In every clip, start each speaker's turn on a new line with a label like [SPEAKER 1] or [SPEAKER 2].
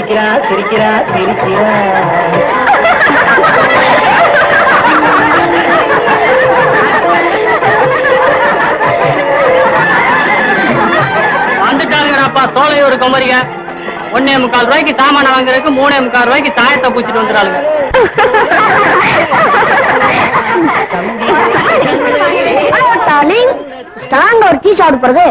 [SPEAKER 1] சிரிக்கிறா சிரிக்கிறா சிரிக்கிறா
[SPEAKER 2] வந்துட்டாங்கப்பா சோலையூர் குமரிங்க ஒன்னே முக்கால் ரூபாய்க்கு சாமான வாங்குறதுக்கு மூணே முக்கால் ரூபாய்க்கு சாயத்தை பூச்சிட்டு வந்துடுறாளுங்க
[SPEAKER 3] டார்லிங் ஸ்ட்ராங்க ஒரு டீ சாப்பிட போறது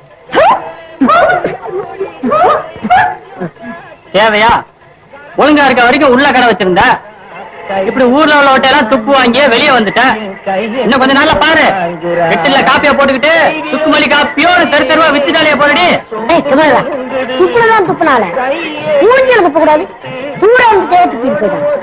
[SPEAKER 2] தேவையா ஒழுங்கா இருக்க வரைக்கும் உள்ள கடை வச்சிருந்த இப்படி ஊர்ல உள்ள ஹோட்டலாம் துப்பு வாங்கி வெளியே வந்துட்டேன் இன்னும் கொஞ்ச நாள்ல பாரு வெட்டில காப்பியா போட்டுக்கிட்டு சுக்குமல்லி காப்பியோ தெரு தெருவா வித்துட்டாலே போறடி
[SPEAKER 3] துப்புலதான் துப்புனால மூஞ்சில துப்ப கூடாது தூரம் வந்துட்டே துப்பிட்டு போயிட்டான்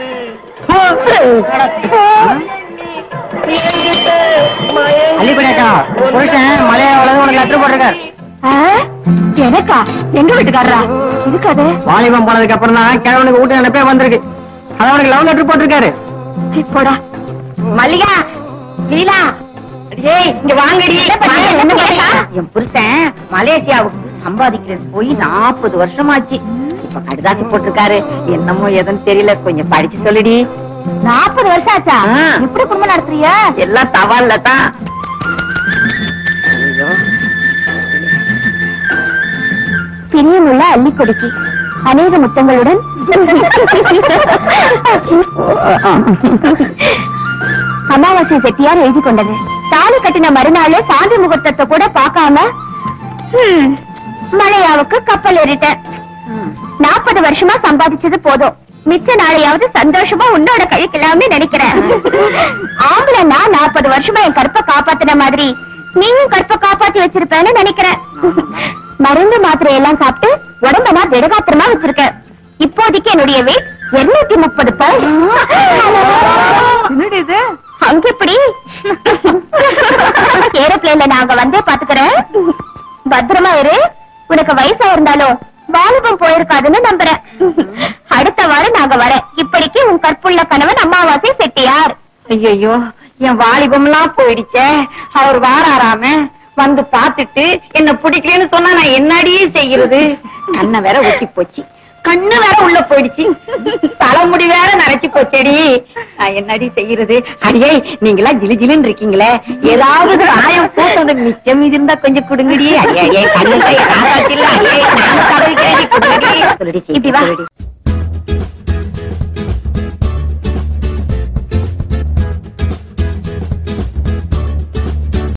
[SPEAKER 2] அள்ளிப்படாட்டா புருஷன் மலையா உலகம் உனக்கு லெட்டர் போட்டிருக்காரு
[SPEAKER 3] ஆ? எனக்கா எங்க வீட்டுக்காரரா இருக்காது
[SPEAKER 2] வாலிபம் போனதுக்கு அப்புறம் தான் கிழவனுக்கு வீட்டு நினைப்பே வந்திருக்கு அதான் உனக்கு லவ் லெட்டர் போட்டிருக்காரு
[SPEAKER 3] போடா மல்லிகா லீலா ஏய் இங்க வாங்கடி என்ன பண்ணா
[SPEAKER 4] என் புருஷன் மலேசியாவுக்கு சம்பாதிக்கிறது போய் நாற்பது வருஷமாச்சு இப்ப கடுதாசி போட்டிருக்காரு என்னமோ எதுன்னு தெரியல கொஞ்சம் படிச்சு சொல்லுடி
[SPEAKER 3] நாற்பது வருஷம் ஆச்சா
[SPEAKER 4] ஆ.
[SPEAKER 3] எப்படி குடும்பம் நடத்துறியா
[SPEAKER 4] எல்லாம் தவால்ல தான்
[SPEAKER 3] பிரியமுள்ள அள்ளிக்கொடிக்கு அநேக முத்தங்களுடன் அமாவாசை செட்டியார் எழுதி கொண்டது தாலி கட்டின மறுநாள் சாந்தி முகூர்த்தத்தை கூட பார்க்காம ஹம், மலையாவுக்கு கப்பல் ஏறிட்டேன் நாற்பது வருஷமா சம்பாதிச்சது போதும் மிச்ச நாளையாவது சந்தோஷமா உன்னோட கழிக்கலாம்னு நினைக்கிறேன் ஆம்பளைன்னா நாற்பது வருஷமா என் கற்பை காப்பாத்தின மாதிரி நீயும் கற்பை காப்பாத்தி வச்சிருப்பேன்னு நினைக்கிறேன் மருந்து மாத்திரை எல்லாம் சாப்பிட்டு உடம்ப நான் திடகாத்திரமா வச்சிருக்கேன் இப்போதைக்கு என்னுடைய வெயிட் இருநூத்தி முப்பது என்னடி இது அங்க எப்படி ஏரோப்ளேன்ல நாங்க வந்தே பாத்துக்கிறேன் பத்திரமா இரு உனக்கு வயசா இருந்தாலும் வாலிபம் போயிருக்காதுன்னு நம்புறேன் அடுத்த வாரம் நாங்க வரேன் இப்படிக்கு உன் கற்புள்ள கணவன் அம்மாவாசை செட்டியார்
[SPEAKER 4] ஐயோ என் வாலிபம்லாம் போயிடுச்சே அவர் வாராராம வந்து பாத்துட்டு என்ன பிடிக்கலன்னு சொன்னா நான் என்னடியே செய்யறது கண்ணை வேற ஒட்டி போச்சு கண்ணு வேற உள்ள போயிடுச்சு தலைமுடி வேற நரைச்சு போச்சேடி நான் என்னடி செய்யறது அடியே நீங்களா ஜிலு ஜிலுன்னு இருக்கீங்களே ஏதாவது ஆயம் போட்டு வந்து மிச்சம் இது இருந்தா கொஞ்சம் கொடுங்கடி அடியே கண்ணு சொல்லுடி
[SPEAKER 3] இப்படி வா.